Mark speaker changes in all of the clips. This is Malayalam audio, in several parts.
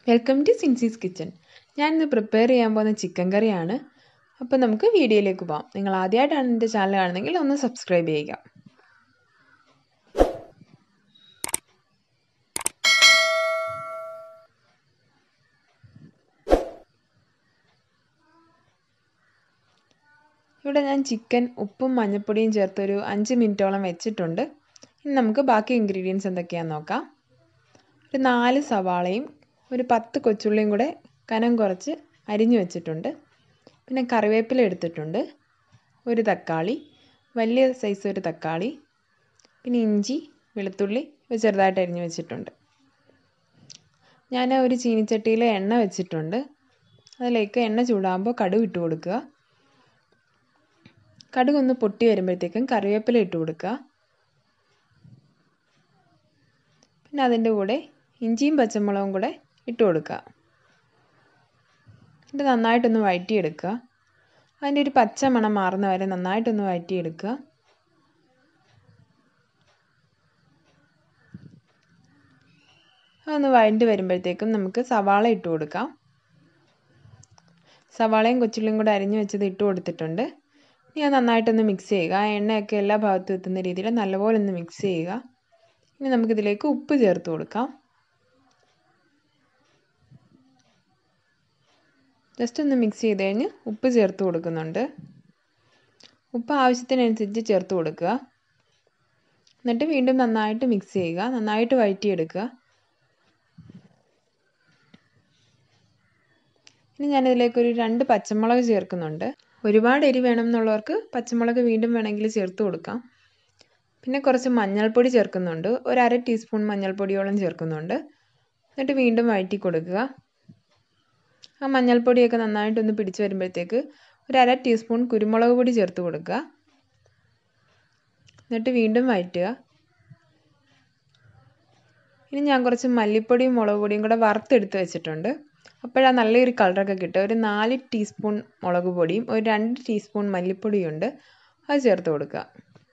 Speaker 1: വെൽക്കം ടു സിൻസീസ് കിച്ചൺ ഞാൻ ഇന്ന് പ്രിപ്പയർ ചെയ്യാൻ പോകുന്ന ചിക്കൻ കറിയാണ് അപ്പോൾ നമുക്ക് വീഡിയോയിലേക്ക് പോകാം നിങ്ങൾ ആദ്യമായിട്ടാണ് എൻ്റെ ചാനൽ കാണുന്നതെങ്കിൽ ഒന്ന് സബ്സ്ക്രൈബ് ചെയ്യുക ഇവിടെ ഞാൻ ചിക്കൻ ഉപ്പും മഞ്ഞൾപ്പൊടിയും ചേർത്തൊരു അഞ്ച് മിനിറ്റോളം വെച്ചിട്ടുണ്ട് ഇനി നമുക്ക് ബാക്കി ഇൻഗ്രീഡിയൻസ് എന്തൊക്കെയാണെന്ന് നോക്കാം ഒരു നാല് സവാളയും ഒരു പത്ത് കൊച്ചുള്ളിയും കൂടെ കനം കുറച്ച് അരിഞ്ഞു വെച്ചിട്ടുണ്ട് പിന്നെ കറിവേപ്പില എടുത്തിട്ടുണ്ട് ഒരു തക്കാളി വലിയ സൈസ് ഒരു തക്കാളി പിന്നെ ഇഞ്ചി വെളുത്തുള്ളി ചെറുതായിട്ട് അരിഞ്ഞു വെച്ചിട്ടുണ്ട് ഞാൻ ഒരു ചീനിച്ചട്ടിയിൽ എണ്ണ വെച്ചിട്ടുണ്ട് അതിലേക്ക് എണ്ണ ചൂടാകുമ്പോൾ കടുക് ഇട്ട് കൊടുക്കുക കടുക് ഒന്ന് പൊട്ടി വരുമ്പോഴത്തേക്കും കറിവേപ്പില ഇട്ട് കൊടുക്കുക പിന്നെ അതിൻ്റെ കൂടെ ഇഞ്ചിയും പച്ചമുളകും കൂടെ ഇട്ട് കൊടുക്കുക എന്നിട്ട് നന്നായിട്ടൊന്ന് വഴറ്റിയെടുക്കുക അതിൻ്റെ ഒരു പച്ച മണം മാറുന്ന വരെ നന്നായിട്ടൊന്ന് വഴറ്റിയെടുക്കുക അതൊന്ന് വഴണ്ടി വരുമ്പോഴത്തേക്കും നമുക്ക് സവാള ഇട്ട് കൊടുക്കാം സവാളയും കൊച്ചുള്ളിയും കൂടെ അരിഞ്ഞു വെച്ചത് ഇട്ട് കൊടുത്തിട്ടുണ്ട് ഇനി അത് നന്നായിട്ടൊന്ന് മിക്സ് ചെയ്യുക ആ എണ്ണയൊക്കെ എല്ലാ ഭാഗത്തും എത്തുന്ന രീതിയിൽ നല്ലപോലെ ഒന്ന് മിക്സ് ചെയ്യുക ഇനി നമുക്കിതിലേക്ക് ഉപ്പ് ചേർത്ത് കൊടുക്കാം ജസ്റ്റ് ഒന്ന് മിക്സ് ചെയ്ത് കഴിഞ്ഞ് ഉപ്പ് ചേർത്ത് കൊടുക്കുന്നുണ്ട് ഉപ്പ് ആവശ്യത്തിനനുസരിച്ച് ചേർത്ത് കൊടുക്കുക എന്നിട്ട് വീണ്ടും നന്നായിട്ട് മിക്സ് ചെയ്യുക നന്നായിട്ട് വഴറ്റിയെടുക്കുക ഇനി ഞാനിതിലേക്ക് ഒരു രണ്ട് പച്ചമുളക് ചേർക്കുന്നുണ്ട് ഒരുപാട് എരി വേണം എന്നുള്ളവർക്ക് പച്ചമുളക് വീണ്ടും വേണമെങ്കിൽ ചേർത്ത് കൊടുക്കാം പിന്നെ കുറച്ച് മഞ്ഞൾപ്പൊടി ചേർക്കുന്നുണ്ട് ഒരു അര ടീസ്പൂൺ മഞ്ഞൾപ്പൊടിയോളം ചേർക്കുന്നുണ്ട് എന്നിട്ട് വീണ്ടും വഴറ്റി കൊടുക്കുക ആ മഞ്ഞൾപ്പൊടിയൊക്കെ നന്നായിട്ടൊന്ന് പിടിച്ച് വരുമ്പോഴത്തേക്ക് ഒരു അര ടീസ്പൂൺ കുരുമുളക് പൊടി ചേർത്ത് കൊടുക്കുക എന്നിട്ട് വീണ്ടും വഴറ്റുക ഇനി ഞാൻ കുറച്ച് മല്ലിപ്പൊടിയും മുളക് പൊടിയും കൂടെ വറുത്തെടുത്ത് വെച്ചിട്ടുണ്ട് അപ്പോഴാണ് നല്ലൊരു കളറൊക്കെ കിട്ടുക ഒരു നാല് ടീസ്പൂൺ മുളക് പൊടിയും ഒരു രണ്ട് ടീസ്പൂൺ മല്ലിപ്പൊടിയും ഉണ്ട് അത് ചേർത്ത് കൊടുക്കുക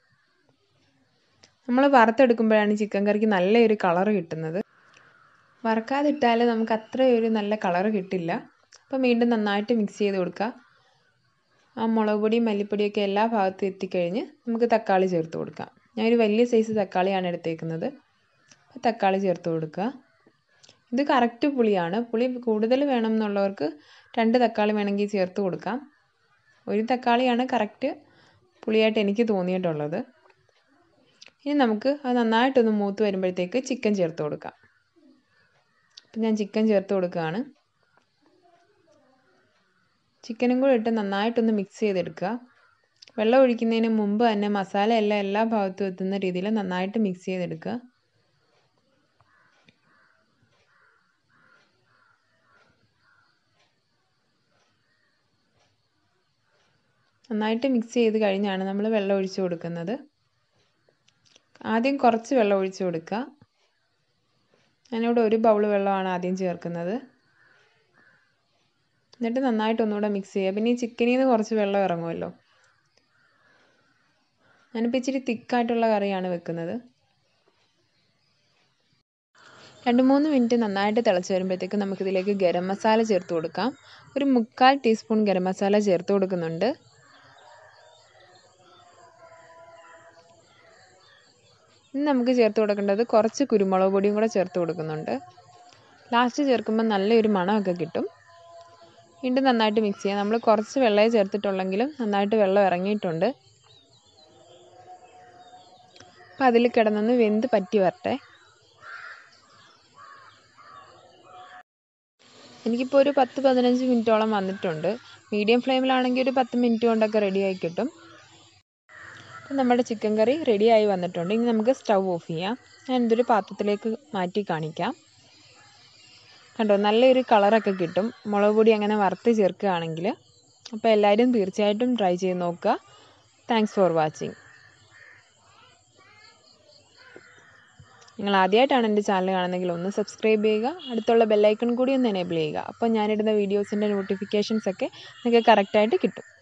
Speaker 1: നമ്മൾ വറുത്തെടുക്കുമ്പോഴാണ് ചിക്കൻ കറിക്ക് നല്ലൊരു കളർ കിട്ടുന്നത് വറക്കാതിട്ടാൽ നമുക്ക് അത്രയൊരു നല്ല കളർ കിട്ടില്ല അപ്പം വീണ്ടും നന്നായിട്ട് മിക്സ് ചെയ്ത് കൊടുക്കുക ആ മുളക് പൊടിയും മല്ലിപ്പൊടിയൊക്കെ എല്ലാ ഭാഗത്തും എത്തിക്കഴിഞ്ഞ് നമുക്ക് തക്കാളി ചേർത്ത് കൊടുക്കാം ഞാനൊരു വലിയ സൈസ് തക്കാളിയാണ് എടുത്തേക്കുന്നത് തക്കാളി ചേർത്ത് കൊടുക്കുക ഇത് കറക്റ്റ് പുളിയാണ് പുളി കൂടുതൽ വേണം എന്നുള്ളവർക്ക് രണ്ട് തക്കാളി വേണമെങ്കിൽ ചേർത്ത് കൊടുക്കാം ഒരു തക്കാളിയാണ് കറക്റ്റ് പുളിയായിട്ട് എനിക്ക് തോന്നിയിട്ടുള്ളത് ഇനി നമുക്ക് അത് നന്നായിട്ടൊന്ന് മൂത്ത് വരുമ്പോഴത്തേക്ക് ചിക്കൻ ചേർത്ത് കൊടുക്കാം അപ്പം ഞാൻ ചിക്കൻ ചേർത്ത് കൊടുക്കുകയാണ് ചിക്കനും കൂടെ ഇട്ട് നന്നായിട്ടൊന്ന് മിക്സ് ചെയ്തെടുക്കുക വെള്ളം ഒഴിക്കുന്നതിന് മുമ്പ് തന്നെ മസാല എല്ലാം എല്ലാ ഭാഗത്തും എത്തുന്ന രീതിയിൽ നന്നായിട്ട് മിക്സ് ചെയ്തെടുക്കുക നന്നായിട്ട് മിക്സ് ചെയ്ത് കഴിഞ്ഞാണ് നമ്മൾ വെള്ളം ഒഴിച്ച് കൊടുക്കുന്നത് ആദ്യം കുറച്ച് വെള്ളം ഒഴിച്ച് കൊടുക്കുക ഞാനിവിടെ ഒരു ബൗൾ വെള്ളമാണ് ആദ്യം ചേർക്കുന്നത് എന്നിട്ട് നന്നായിട്ട് ഒന്നുകൂടെ മിക്സ് ചെയ്യുക പിന്നെ ഈ ചിക്കനിൽ നിന്ന് കുറച്ച് വെള്ളം ഇറങ്ങുമല്ലോ ഞാനിപ്പോൾ ഇച്ചിരി തിക്കായിട്ടുള്ള കറിയാണ് വെക്കുന്നത് രണ്ട് മൂന്ന് മിനിറ്റ് നന്നായിട്ട് തിളച്ച് വരുമ്പോഴത്തേക്ക് നമുക്കിതിലേക്ക് ഗരം മസാല ചേർത്ത് കൊടുക്കാം ഒരു മുക്കാൽ ടീസ്പൂൺ ഗരം മസാല ചേർത്ത് കൊടുക്കുന്നുണ്ട് ഇനി നമുക്ക് ചേർത്ത് കൊടുക്കേണ്ടത് കുറച്ച് കുരുമുളക് പൊടിയും കൂടെ ചേർത്ത് കൊടുക്കുന്നുണ്ട് ലാസ്റ്റ് ചേർക്കുമ്പോൾ നല്ലൊരു മണമൊക്കെ കിട്ടും വീണ്ടും നന്നായിട്ട് മിക്സ് ചെയ്യാം നമ്മൾ കുറച്ച് വെള്ളമേ ചേർത്തിട്ടുള്ളെങ്കിലും നന്നായിട്ട് വെള്ളം ഇറങ്ങിയിട്ടുണ്ട് അപ്പം അതിൽ കിടന്നൊന്ന് വെന്ത് പറ്റി വരട്ടെ എനിക്കിപ്പോൾ ഒരു പത്ത് പതിനഞ്ച് മിനിറ്റോളം വന്നിട്ടുണ്ട് മീഡിയം ഫ്ലെയിമിലാണെങ്കിൽ ഒരു പത്ത് മിനിറ്റ് കൊണ്ടൊക്കെ റെഡിയായി കിട്ടും അപ്പം നമ്മുടെ ചിക്കൻ കറി റെഡിയായി വന്നിട്ടുണ്ട് ഇനി നമുക്ക് സ്റ്റൗ ഓഫ് ചെയ്യാം ഞാൻ ഇതൊരു പാത്രത്തിലേക്ക് മാറ്റി കാണിക്കാം കണ്ടോ നല്ലൊരു കളറൊക്കെ കിട്ടും മുളക് പൊടി അങ്ങനെ വറുത്ത് ചേർക്കുകയാണെങ്കിൽ അപ്പോൾ എല്ലാവരും തീർച്ചയായിട്ടും ട്രൈ ചെയ്ത് നോക്കുക താങ്ക്സ് ഫോർ വാച്ചിങ് നിങ്ങൾ ആദ്യമായിട്ടാണ് എൻ്റെ ചാനൽ കാണുന്നതെങ്കിൽ ഒന്ന് സബ്സ്ക്രൈബ് ചെയ്യുക അടുത്തുള്ള ബെല്ലൈക്കൺ കൂടി ഒന്ന് എനേബിൾ ചെയ്യുക അപ്പോൾ ഞാനിടുന്ന വീഡിയോസിൻ്റെ നോട്ടിഫിക്കേഷൻസ് ഒക്കെ നിങ്ങൾക്ക് കറക്റ്റായിട്ട് കിട്ടും